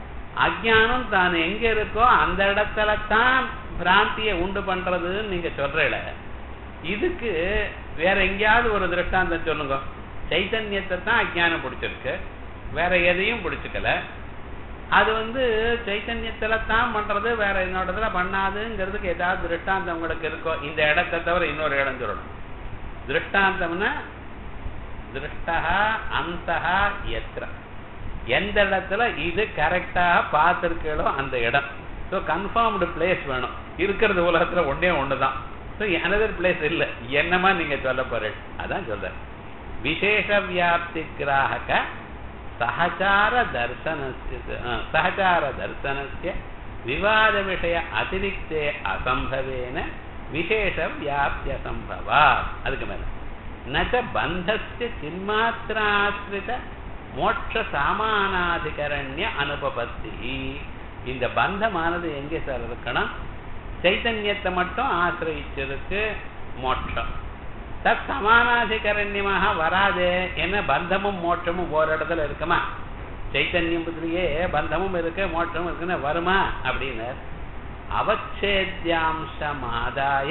அஜானம் தான் எங்க இருக்கோ அந்த இடத்துல தான் பிராந்தியை உண்டு பண்றதுன்னு நீங்க சொல்றீல இதுக்கு வேற எங்கேயாவது ஒரு திருஷ்டாந்தம் சொல்லுங்க சைத்தன்யத்தை தான் அஜானம் பிடிச்சிருக்கு வேற எதையும் பிடிச்சிக்கல அது வந்து சைத்தன்யத்துல தான் பண்றது வேற இன்னொருத்துல பண்ணாதுங்கிறதுக்கு ஏதாவது திருஷ்டாந்தம் உங்களுக்கு இருக்கோ இந்த இடத்தை தவிர இன்னொரு இடம் சொல்லணும் திருஷ்டாந்தம்னா திருஷ்டா அந்த எத்திர எந்த இடத்துல இது கரெக்டாக பார்த்துருக்கீங்களோ அந்த இடம் ஸோ கன்ஃபார்ம்டு பிளேஸ் வேணும் இருக்கிறது உலகத்துல ஒன்னே ஒன்று தான் ஸோ எனதர் பிளேஸ் இல்லை என்னமா நீங்க சொல்ல போறீங்க அதான் சொல்ற விசேஷ வியாப்தி கிராகக சகச்சார தர்சனஸ்ய சகச்சார தர்சனஸ்ய விவாத விஷய அதிரிக்தே அசம்பவேன விசேஷ வியாப்தி அசம்பவா அதுக்கு மேல நச்ச பந்தஸ்ய சின்மாத்திராசிரித மோட்ச சாமானாதிகரண்ய அனுபபத்தி இந்த பந்தமானது எங்கே சார் இருக்கணும் சைத்தன்யத்தை மட்டும் ஆசிரியிச்சிருக்கு மோட்சம் தத் சமானாதிகரண்யமாக வராது என்ன பந்தமும் மோட்சமும் ஒரு இடத்துல இருக்குமா சைத்தன்யத்திலேயே பந்தமும் இருக்கு மோட்சமும் இருக்குன்னு வருமா அப்படின்னு அவச்சேத்யாம்சமாதாய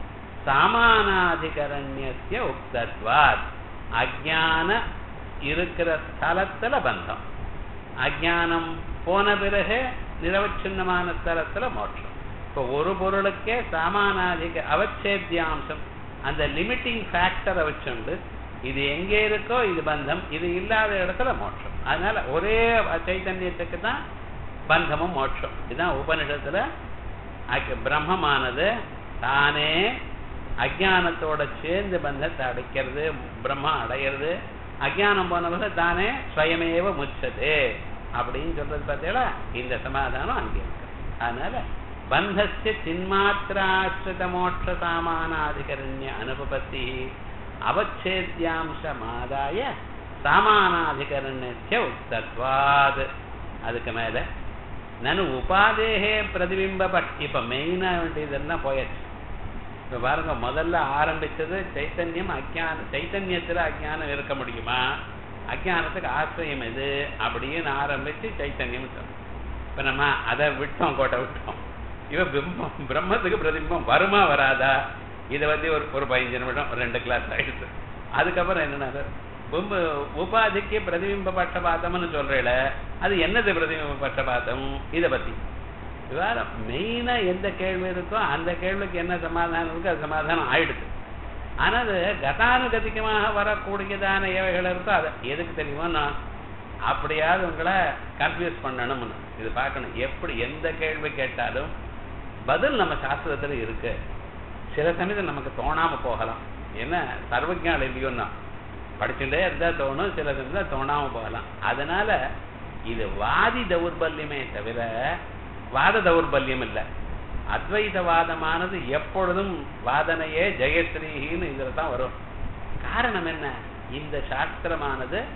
சாமானாதிகரண்யசிய உக்தத்வாத் அஜான இருக்கிற ஸ்தலத்துல பந்தம் அஜானம் போன பிறகு நிரவச்சின்னமான ஸ்தலத்துல மோட்சம் இப்போ ஒரு பொருளுக்கே சாமானாதிக அவச்சேத்தியாம்சம் அந்த லிமிட்டிங் ஃபேக்டரை வச்சுண்டு இது எங்கே இருக்கோ இது பந்தம் இது இல்லாத இடத்துல மோட்சம் அதனால ஒரே சைத்தன்யத்துக்கு தான் பந்தமும் மோட்சம் இதுதான் உபனிஷத்துல பிரம்மமானது தானே அஜானத்தோட சேர்ந்து பந்தத்தை அடைக்கிறது பிரம்மா அடையிறது அஜானம் போனவங்க தானே ஸ்வயமேவ முச்சது அப்படின்னு சொல்றது பார்த்தீங்களா இந்த சமாதானம் அங்கே இருக்கு அதனால பந்தஸ்ய சின்மாத்திராசிரித மோட்ச சாமானாதிகரண்ய அனுபபத்தி அவச்சேத்யாம்சமாதாய சாமானாதிகரண்ய உக்தத்வாத் அதுக்கு மேல நனு உபாதேகே பிரதிபிம்ப பட் இப்ப மெயினா வேண்டியதெல்லாம் போயாச்சு இப்ப பாருங்க முதல்ல ஆரம்பிச்சது சைத்தன்யம் அஜான சைத்தன்யத்துல அஜானம் இருக்க முடியுமா அஜானத்துக்கு ஆசிரியம் எது அப்படின்னு ஆரம்பிச்சு சைத்தன்யம் சொன்னோம் இப்ப நம்ம அதை விட்டோம் கோட்டை விட்டோம் இவ பிம்பம் பிரம்மத்துக்கு பிரதிபிம்பம் வருமா வராதா இதை வந்து ஒரு ஒரு பதினஞ்சு நிமிடம் ரெண்டு கிளாஸ் ஆயிடுச்சு அதுக்கப்புறம் என்னன்னா பிம்ப உபாதிக்கு பிரதிபிம்ப பட்சபாதம்னு சொல்றேல அது என்னது பிரதிபிம்ப பட்சபாதம் இதை பத்தி வேற மெயினா எந்த கேள்வி இருக்கோ அந்த கேள்விக்கு என்ன சமாதானம் இருக்கோ அது சமாதானம் ஆயிடுது ஆனா அது கதானுகதிகமாக வரக்கூடியதான ஏவைகள் இருக்கோ அது எதுக்கு தெரியுமோன்னா அப்படியாவது உங்களை கன்ஃபியூஸ் பண்ணணும்னு இது பார்க்கணும் எப்படி எந்த கேள்வி கேட்டாலும் பதில் நம்ம சாஸ்திரத்துல இருக்கு சில சமயத்தில் நமக்கு தோணாம போகலாம் என்ன சர்வஜானம் இல்லையோன்னா படிச்சுட்டே இருந்தா தோணும் சில சமயத்தில் தோணாம போகலாம் அதனால இது வாதி தௌர்பல்யமே தவிர வாத தௌர்பல்யம் இல்லை அத்வைதவாதமானது எப்பொழுதும் வாதனையே ஜெயஸ்ரீன்னு இதுல தான் வரும் காரணம் என்ன இந்த சாஸ்திரமானது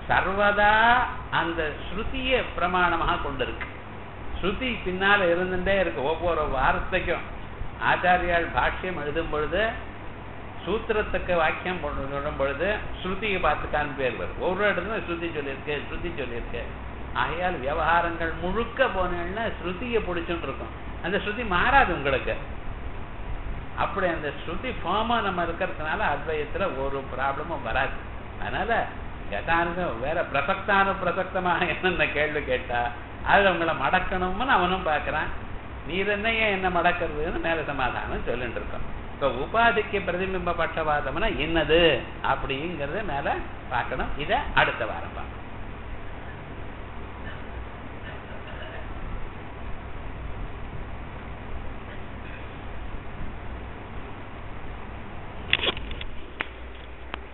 சர்வதா அந்த ஸ்ருதியை பிரமாணமாக கொண்டிருக்கு ஸ்ருதி பின்னால இருந்துட்டே இருக்கு ஒவ்வொரு வார்த்தைக்கும் ஆச்சாரியால் பாஷ்யம் எழுதும் பொழுது சூத்திரத்துக்கு வாக்கியம் போட்டு சொல்லும் பொழுது ஸ்ருதியை பார்த்துக்கான்னு பேர் வரும் ஒவ்வொரு இடத்துல ஸ்ருதி சொல்லியிருக்கு ஸ்ருதி சொல்லியிருக்கு ஆகையால் விவகாரங்கள் முழுக்க போனேன்னா ஸ்ருதியை பிடிச்சுட்டு இருக்கும் அந்த ஸ்ருதி மாறாது உங்களுக்கு அப்படி அந்த ஸ்ருதி ஃபார்மா நம்ம இருக்கிறதுனால அத்வயத்துல ஒரு ப்ராப்ளமும் வராது அதனால கதானுக்கு வேற பிரசக்தானு பிரசக்தமாக என்னென்ன கேள்வி கேட்டா அதுல உங்களை மடக்கணும்னு அவனும் பார்க்கறான் நீர் என்ன ஏன் என்ன மடக்கிறதுன்னு மேல சமாதானம் சொல்லிட்டு இருக்கோம் இப்ப உபாதிக்கு பிரதிபிம்ப பட்சவாதம்னா என்னது அப்படிங்கறத மேல பார்க்கணும் இத அடுத்த வாரம் பார்க்கணும்